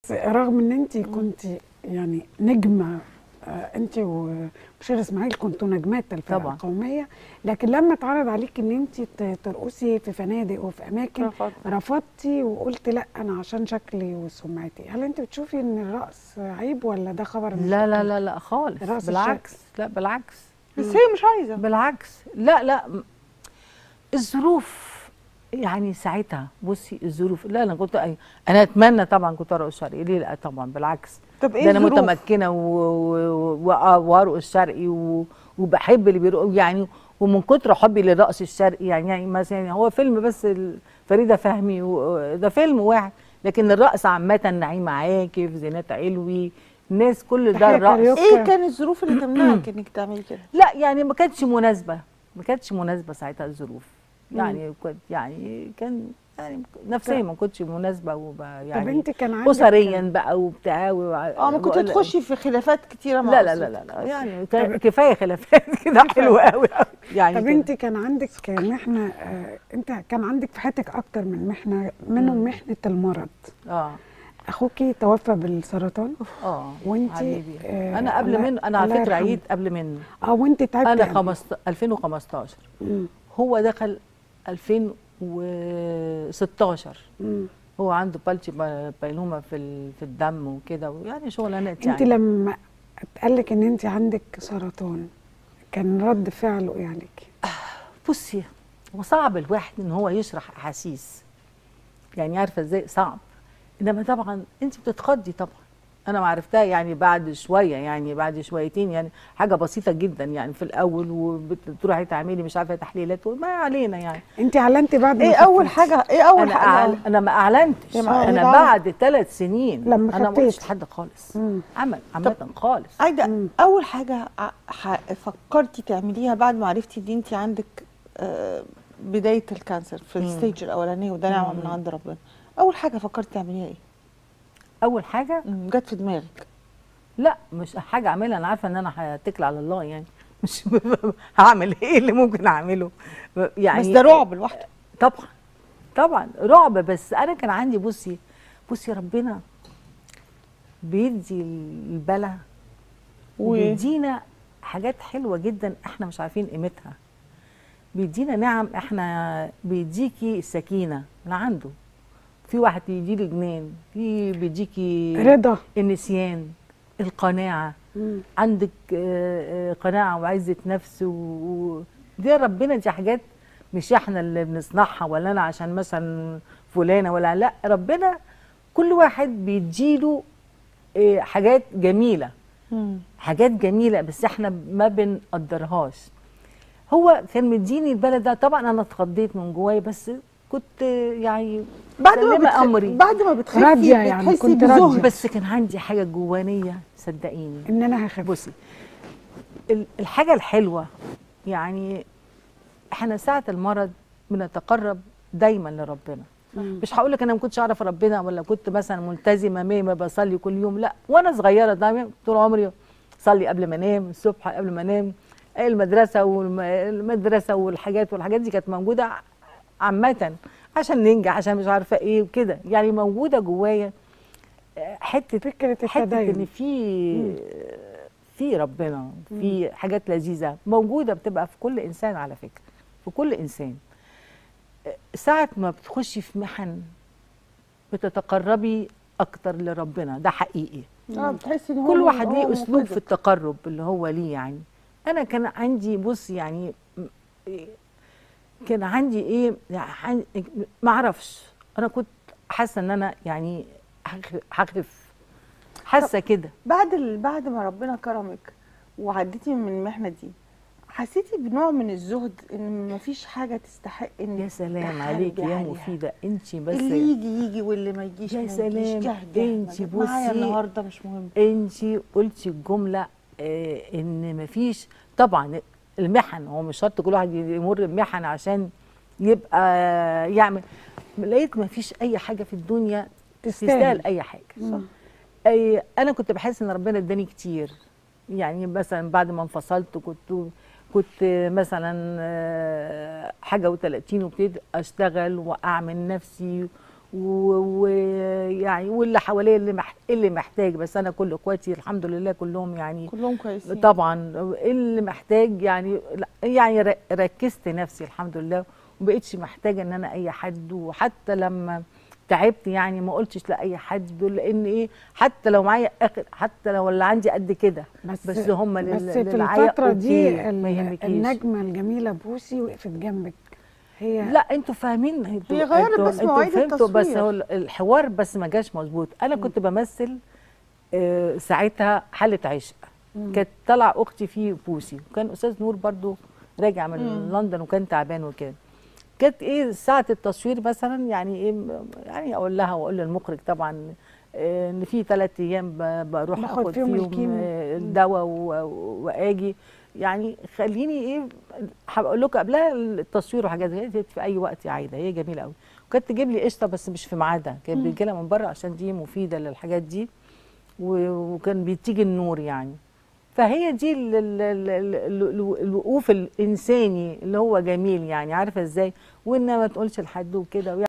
رغم ان انت كنت يعني نجمه آه، انت وبشير اسماعيل كنتوا نجمات الفرقه طبعا. القوميه لكن لما اتعرض عليك ان انت ت- ترقصي في فنادق وفي اماكن رفضت. رفضتي وقلت لا انا عشان شكلي وسمعتي هل انت بتشوفي ان الرقص عيب ولا ده خبر مش لا لا أوكي؟ لا لا خالص راس بالعكس لا بالعكس بس هي مش عايزه بالعكس لا لا م- الظروف يعني ساعتها بصي الظروف لا انا كنت أي انا اتمنى طبعا كنت ارقص شرقي ليه لا طبعا بالعكس طب ايه ده انا الظروف؟ متمكنه و- و- و- وارقص شرقي و- وبحب اللي بيرقص يعني ومن كتر حبي للرقص الشرقي يعني, يعني مثلا يعني هو فيلم بس ال- فريده فهمي و- ده فيلم واحد لكن الرقص عامه نعيمه عاكف زينات علوي الناس كل ده تحية الرقص كاريوكا. ايه كان الظروف اللي تمنعك انك تعملي كده لا يعني ما كانتش مناسبه ما كانتش مناسبه ساعتها الظروف يعني كنت يعني كان يعني نفسيا ما كنتش مناسبه وب يعني طب انت كان عندك اسريا بقى وبتاع و- اه ما كنت ولا- تخشي في خلافات كتيره مع لا لا أسرتك. لا لا, لا يعني كان كفايه خلافات كده حلوه قوي يعني طب كده. انت كان عندك محنه آه انت كان عندك في حياتك اكتر من محنه منهم محنه المرض اه اخوكي توفى بالسرطان اه وانتي، حبيبي. آه، انا قبل الله- منه انا على الله فكره يرحمه. عيد قبل منه اه وانت تعبتي انا قبل. خمست 2015 مم. هو دخل 2016 مم. هو عنده بالتي بايلوما في ال- في الدم وكده ويعني شغلانات انت يعني لما اتقال لك ان انت عندك سرطان كان رد فعله ايه عليكي؟ بصي هو صعب الواحد ان هو يشرح احاسيس يعني عارفه ازاي صعب انما طبعا انت بتتخضي طبعا انا ما عرفتها يعني بعد شويه يعني بعد شويتين يعني حاجه بسيطه جدا يعني في الاول وبتروحي تعملي مش عارفه تحليلات وما علينا يعني انت اعلنتي بعد ما ايه اول خفيتي. حاجه ايه اول انا حاجه أعل... انا ما اعلنتش يا معلم. انا آه. بعد ثلاث سنين لما انا ما قلتش خفيتي. لحد خالص مم. عمل عامه خالص عايده اول حاجه ع- ح- فكرتي تعمليها بعد ما عرفتي ان انت عندك آه، بدايه الكانسر في الستيج الاولانيه وده نعمه من عند ربنا اول حاجه فكرتي تعمليها ايه اول حاجه مم، جت في دماغك لا مش حاجه اعملها انا عارفه ان انا هتكل على الله يعني مش هعمل ايه اللي ممكن اعمله يعني بس ده رعب لوحده طبعا طبعا رعب بس انا كان عندي بصي بصي ربنا بيدي البلا و- وبيدينا حاجات حلوه جدا احنا مش عارفين قيمتها بيدينا نعم احنا بيديكي السكينه من عنده في واحد بيديلي جنان في بيديكي رضا النسيان القناعه مم. عندك آه، آه، قناعه وعزه نفس و... و- دي ربنا دي حاجات مش احنا اللي بنصنعها ولا انا عشان مثلا فلانه ولا لا ربنا كل واحد بيديله آه، حاجات جميله حاجات جميله بس احنا ما بنقدرهاش هو كان مديني البلد ده طبعا انا اتخضيت من جوايا بس كنت يعني بعد ما مسلمة بتخ... امري بعد ما بتخفي راضية يعني، بتحسي كنت راضية. بزهد بس كان عندي حاجه جوانيه صدقيني ان انا هخف بصي ال- الحاجه الحلوه يعني احنا ساعه المرض بنتقرب دايما لربنا مش هقول لك انا ما كنتش اعرف ربنا ولا كنت مثلا ملتزمه ما ما بصلي كل يوم لا وانا صغيره دايما طول عمري صلي قبل ما انام الصبح قبل ما انام المدرسه والمدرسه والحاجات والحاجات دي كانت موجوده عامه عشان ننجح عشان مش عارفه ايه وكده يعني موجوده جوايا آه، حته فكره حته التدين ان في في ربنا في حاجات لذيذه موجوده بتبقى في كل انسان على فكره في كل انسان ساعه ما بتخشي في محن بتتقربي اكتر لربنا ده حقيقي اه بتحسي ان هو كل واحد هو ليه اسلوب منقذك. في التقرب اللي هو ليه يعني انا كان عندي بص يعني م- إيه، كان عندي ايه يعني ما اعرفش انا كنت حاسه ان انا يعني هخ- هخف حاسه كده بعد ال... بعد ما ربنا كرمك وعديتي من المحنه دي حسيتي بنوع من الزهد ان مفيش حاجه تستحق ان يا سلام تحاربي عليك يا عليها. مفيده انت بس اللي يجي يجي واللي ما يجيش يا ما يجيش. سلام. جهد جهد انتي ما جهد. معايا بصي. النهارده مش مهم انت قلتي الجمله آه ان مفيش طبعا المحن هو مش شرط كل واحد يمر بمحن عشان يبقى يعمل لقيت مفيش اي حاجه في الدنيا تستاهل. تستاهل اي حاجه مم. أي انا كنت بحس ان ربنا اداني كتير يعني مثلا بعد ما انفصلت كنت كنت مثلا آه، حاجه و30 وابتديت اشتغل واعمل نفسي ويعني واللي حواليا اللي مح... اللي محتاج بس انا كل اخواتي الحمد لله كلهم يعني كلهم كويسين طبعا اللي محتاج يعني لا يعني ر- ركزت نفسي الحمد لله ومبقتش محتاجه ان انا اي حد وحتى لما تعبت يعني ما قلتش لاي حد لان ايه حتى لو معايا اخر حتى لو اللي عندي قد كده بس بس هم لل- بس في للعيا الفترة دي أوكي، ال- ما يهمكيش. النجمة الجميلة بوسي وقفت جنبك هي لا انتوا فاهمين انتوا هي غيرت انتوا- بس انتوا مواعيد فهمتوا بس التصوير. هو الحوار بس ما جاش مظبوط انا كنت بمثل آه، ساعتها حالة عشق كانت طالعه اختي في بوسي وكان استاذ نور برضو راجع من مم. لندن وكان تعبان وكده كانت ايه ساعه التصوير مثلا يعني ايه يعني اقول لها واقول للمخرج طبعا آه، ان في ثلاث ايام ب- بروح باخد اخد فيهم فيهم الكيمو. آه، الدواء و- واجي يعني خليني ايه هقول لكم قبلها التصوير وحاجات زي كده في اي وقت عايده هي جميله قوي وكانت تجيب لي قشطه بس مش في ميعادها كانت بتجي لها من بره عشان دي مفيده للحاجات دي و- وكان بيتيجي النور يعني فهي دي ال- ال- ال- ال- ال- الوقوف الانساني اللي هو جميل يعني عارفه ازاي وان ما تقولش لحد وكده